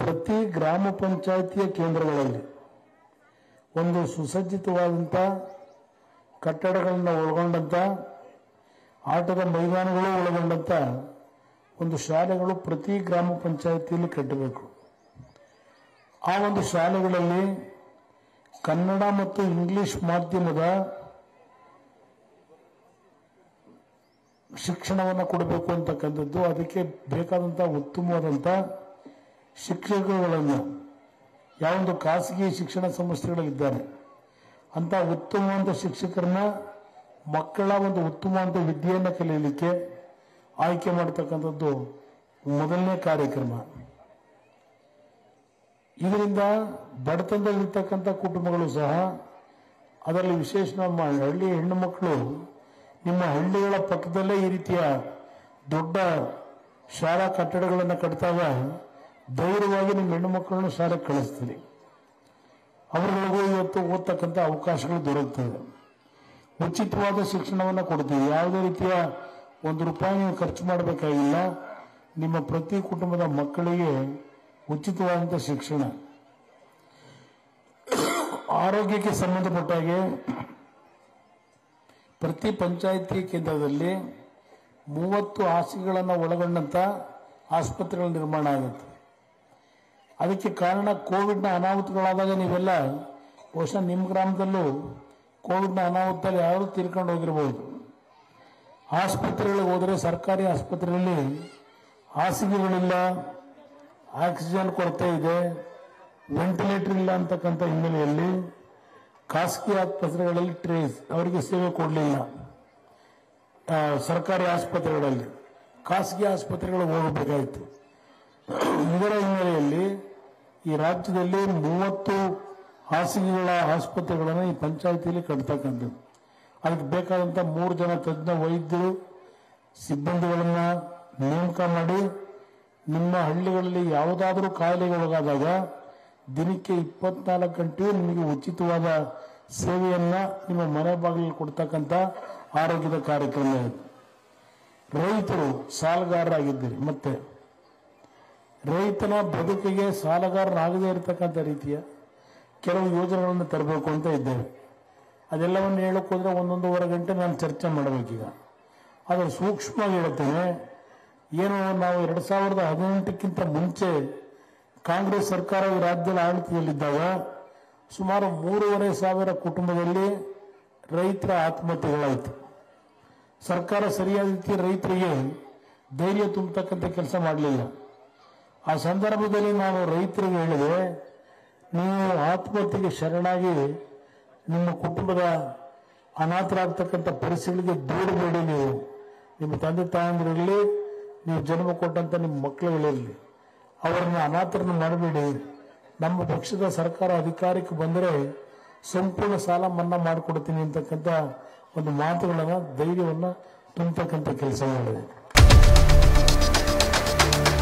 ಪ್ರತಿ ಗ್ರಾಮ ಪಂಚಾಯಿತಿಯ ಕೇಂದ್ರಗಳಲ್ಲಿ ಒಂದು ಸುಸಜ್ಜಿತವಾದಂಥ ಕಟ್ಟಡಗಳನ್ನು ಒಳಗೊಂಡಂಥ ಆಟದ ಮೈದಾನಗಳು ಒಳಗೊಂಡಂಥ ಒಂದು ಶಾಲೆಗಳು ಪ್ರತಿ ಗ್ರಾಮ ಪಂಚಾಯಿತಿಯಲ್ಲಿ ಕಟ್ಟಬೇಕು ಆ ಒಂದು ಶಾಲೆಗಳಲ್ಲಿ ಕನ್ನಡ ಮತ್ತು ಇಂಗ್ಲಿಷ್ ಮಾಧ್ಯಮದ ಶಿಕ್ಷಣವನ್ನು ಕೊಡಬೇಕು ಅಂತಕ್ಕಂಥದ್ದು ಅದಕ್ಕೆ ಬೇಕಾದಂಥ ಉತ್ತಮವಾದಂಥ ಶಿಕ್ಷಕಗಳನ್ನು ಯಾವೊಂದು ಖಾಸಗಿ ಶಿಕ್ಷಣ ಸಂಸ್ಥೆಗಳಿದ್ದಾರೆ ಅಂತ ಉತ್ತಮವಾದ ಶಿಕ್ಷಕರನ್ನ ಮಕ್ಕಳ ಒಂದು ಉತ್ತಮವಾದ ವಿದ್ಯೆಯನ್ನು ಕಲಿಯಲಿಕ್ಕೆ ಆಯ್ಕೆ ಮಾಡತಕ್ಕಂಥದ್ದು ಮೊದಲನೇ ಕಾರ್ಯಕ್ರಮ ಇದರಿಂದ ಬಡತನದಲ್ಲಿರ್ತಕ್ಕಂಥ ಕುಟುಂಬಗಳು ಸಹ ಅದರಲ್ಲಿ ವಿಶೇಷ ನಮ್ಮ ಹಳ್ಳಿ ಹೆಣ್ಣು ಮಕ್ಕಳು ನಿಮ್ಮ ಹಳ್ಳಿಗಳ ಪಕ್ಕದಲ್ಲೇ ಈ ರೀತಿಯ ದೊಡ್ಡ ಶಾಲಾ ಕಟ್ಟಡಗಳನ್ನು ಕಟ್ಟಿದಾಗ ಧೈರ್ಯವಾಗಿ ನಿಮ್ಮ ಹೆಣ್ಣು ಮಕ್ಕಳನ್ನು ಶಾಲೆಗೆ ಕಳಿಸ್ತೀರಿ ಅವರುಗಳಿಗೂ ಇವತ್ತು ಓದ್ತಕ್ಕಂಥ ಅವಕಾಶಗಳು ದೊರಕುತ್ತವೆ ಉಚಿತವಾದ ಶಿಕ್ಷಣವನ್ನು ಕೊಡ್ತೀವಿ ಯಾವುದೇ ರೀತಿಯ ಒಂದು ರೂಪಾಯಿ ನೀವು ಖರ್ಚು ಮಾಡಬೇಕಾಗಿಲ್ಲ ನಿಮ್ಮ ಪ್ರತಿ ಕುಟುಂಬದ ಮಕ್ಕಳಿಗೆ ಉಚಿತವಾದಂಥ ಶಿಕ್ಷಣ ಆರೋಗ್ಯಕ್ಕೆ ಸಂಬಂಧಪಟ್ಟ ಹಾಗೆ ಪ್ರತಿ ಪಂಚಾಯಿತಿ ಕೇಂದ್ರದಲ್ಲಿ ಮೂವತ್ತು ಹಾಸಿಗೆಗಳನ್ನು ಒಳಗೊಂಡಂಥ ಆಸ್ಪತ್ರೆಗಳ ನಿರ್ಮಾಣ ಆಗುತ್ತೆ ಅದಕ್ಕೆ ಕಾರಣ ಕೋವಿಡ್ನ ಅನಾಹುತಗಳಾದಾಗ ನೀವೆಲ್ಲ ಬಹುಶಃ ನಿಮ್ಮ ಗ್ರಾಮದಲ್ಲೂ ಕೋವಿಡ್ನ ಅನಾಹುತದಲ್ಲಿ ಯಾರು ತೀರ್ಕೊಂಡು ಹೋಗಿರ್ಬೋದು ಆಸ್ಪತ್ರೆಗಳಿಗೆ ಹೋದರೆ ಸರ್ಕಾರಿ ಆಸ್ಪತ್ರೆಯಲ್ಲಿ ಹಾಸಿಗೆಗಳಿಲ್ಲ ಆಕ್ಸಿಜನ್ ಕೊರತೆ ಇದೆ ವೆಂಟಿಲೇಟರ್ ಇಲ್ಲ ಅಂತಕ್ಕಂಥ ಹಿನ್ನೆಲೆಯಲ್ಲಿ ಖಾಸಗಿ ಆಸ್ಪತ್ರೆಗಳಲ್ಲಿ ಟ್ರೇಸ್ ಅವರಿಗೆ ಸೇವೆ ಕೊಡಲಿಲ್ಲ ಸರ್ಕಾರಿ ಆಸ್ಪತ್ರೆಗಳಲ್ಲಿ ಖಾಸಗಿ ಆಸ್ಪತ್ರೆಗಳಿಗೆ ಹೋಗಬೇಕಾಯಿತು ಇದರ ಹಿನ್ನೆಲೆಯಲ್ಲಿ ಈ ರಾಜ್ಯದಲ್ಲಿ ಮೂವತ್ತು ಹಾಸಿಗೆಗಳ ಆಸ್ಪತ್ರೆಗಳನ್ನು ಈ ಪಂಚಾಯಿತಿಯಲ್ಲಿ ಕಟ್ತಕ್ಕಂಥದ್ದು ಅದಕ್ಕೆ ಬೇಕಾದಂಥ ಮೂರು ಜನ ತಜ್ಞ ವೈದ್ಯರು ಸಿಬ್ಬಂದಿಗಳನ್ನು ನೇಮಕ ಮಾಡಿ ನಿಮ್ಮ ಹಳ್ಳಿಗಳಲ್ಲಿ ಯಾವುದಾದ್ರೂ ಕಾಯಿಲೆಗೊಳಗಾದಾಗ ದಿನಕ್ಕೆ ಇಪ್ಪತ್ನಾಲ್ಕು ಗಂಟೆಯೂ ನಿಮಗೆ ಉಚಿತವಾದ ಸೇವೆಯನ್ನ ನಿಮ್ಮ ಮನೆ ಬಾಗಿಲಿಗೆ ಕೊಡ್ತಕ್ಕಂಥ ಆರೋಗ್ಯದ ಕಾರ್ಯಕ್ರಮ ಇದು ರೈತರು ಸಾಲಗಾರರಾಗಿದ್ದೀರಿ ಮತ್ತೆ ರೈತನ ಬದುಕಿಗೆ ಸಾಲಗಾರನಾಗದೇ ಇರತಕ್ಕಂಥ ರೀತಿಯ ಕೆಲವು ಯೋಜನೆಗಳನ್ನು ತರಬೇಕು ಅಂತ ಇದ್ದೇವೆ ಅದೆಲ್ಲವನ್ನು ಹೇಳಕ್ ಹೋದ್ರೆ ಒಂದೊಂದೂವರೆ ಗಂಟೆ ನಾನು ಚರ್ಚೆ ಮಾಡಬೇಕೀಗ ಆದರೆ ಸೂಕ್ಷ್ಮವಾಗಿ ಹೇಳ್ತೇನೆ ಏನು ನಾವು ಎರಡು ಸಾವಿರದ ಹದಿನೆಂಟಕ್ಕಿಂತ ಮುಂಚೆ ಕಾಂಗ್ರೆಸ್ ಸರ್ಕಾರ ಈ ರಾಜ್ಯದಲ್ಲಿ ಆಡಳಿತದಲ್ಲಿದ್ದಾಗ ಸುಮಾರು ಮೂರುವರೆ ಸಾವಿರ ಕುಟುಂಬದಲ್ಲಿ ರೈತರ ಆತ್ಮಹತ್ಯೆಗಳಾಯಿತು ಸರ್ಕಾರ ಸರಿಯಾದ ರೀತಿ ರೈತರಿಗೆ ಧೈರ್ಯ ತುಂಬತಕ್ಕಂಥ ಕೆಲಸ ಮಾಡಲಿಲ್ಲ ಆ ಸಂದರ್ಭದಲ್ಲಿ ನಾನು ರೈತರಿಗೆ ಹೇಳಿದೆ ನೀವು ಆತ್ಮಹತ್ಯೆಗೆ ಶರಣಾಗಿ ನಿಮ್ಮ ಕುಟುಂಬದ ಅನಾಥರಾಗ್ತಕ್ಕಂಥ ಪರಿಸ್ಥಿತಿಗಳಿಗೆ ದೂರಬೇಡಿ ನೀವು ನಿಮ್ಮ ತಂದೆ ತಾಯಂದಿರಲಿ ನೀವು ಜನ್ಮ ಕೊಟ್ಟಂತ ನಿಮ್ಮ ಮಕ್ಕಳುಗಳಿರಲಿ ಅವರನ್ನ ಅನಾಥರನ್ನು ಮಾಡಬೇಡಿ ನಮ್ಮ ಪಕ್ಷದ ಸರ್ಕಾರ ಅಧಿಕಾರಕ್ಕೆ ಬಂದರೆ ಸಂಪೂರ್ಣ ಸಾಲ ಮನ್ನಾ ಮಾಡಿಕೊಡ್ತೀನಿ ಅಂತಕ್ಕಂಥ ಒಂದು ಮಾತುಗಳನ್ನು ಧೈರ್ಯವನ್ನು ತುಂಬತಕ್ಕಂಥ ಕೆಲಸ ಮಾಡಿದೆ